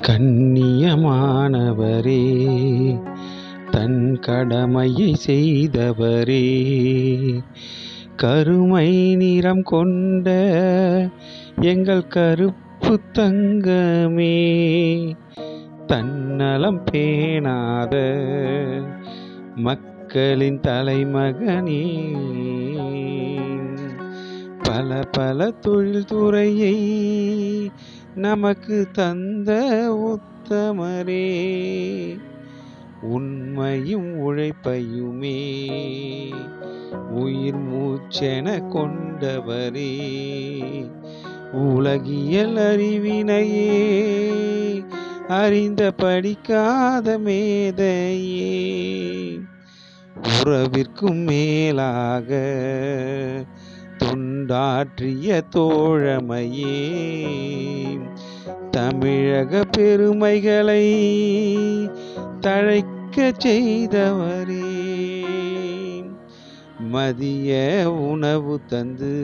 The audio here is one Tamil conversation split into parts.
கண்ணியமானவரே தன் கடமையை செய்தவரே கருமை நிறம் கொண்ட எங்கள் கருப்பு தங்கமே தன்னலம் பேணாத மக்களின் தலைமகனே பல பல தொழில்துறையை நமக்கு தந்த உத்தமரே உண்மையும் உழைப்பையுமே உயிர் மூச்சென கொண்டவரே உலகியல் அறிவினையே அறிந்த படிக்காத மேதையே உறவிற்கும் மேலாக தொண்டாற்றிய தோழமையே தமிழக பெருமைகளை தழைக்க செய்தவரே மதிய உணவு தந்து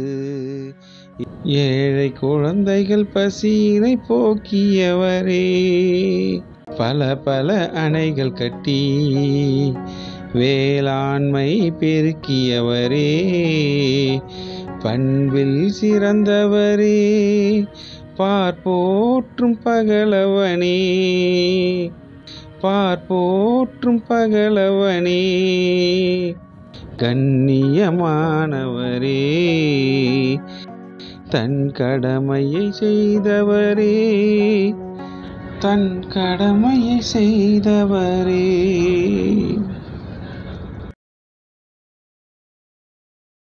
ஏழை குழந்தைகள் பசியினை போக்கியவரே பல பல அணைகள் கட்டி வேளாண்மை பெருக்கியவரே பண்பில் சிறந்தவரே பார்ப்போற்றும் பகலவனே பார்ப்போற்றும் பகலவனே கண்ணியமானவரே தன் கடமையை செய்தவரே தன் கடமையை செய்தவரே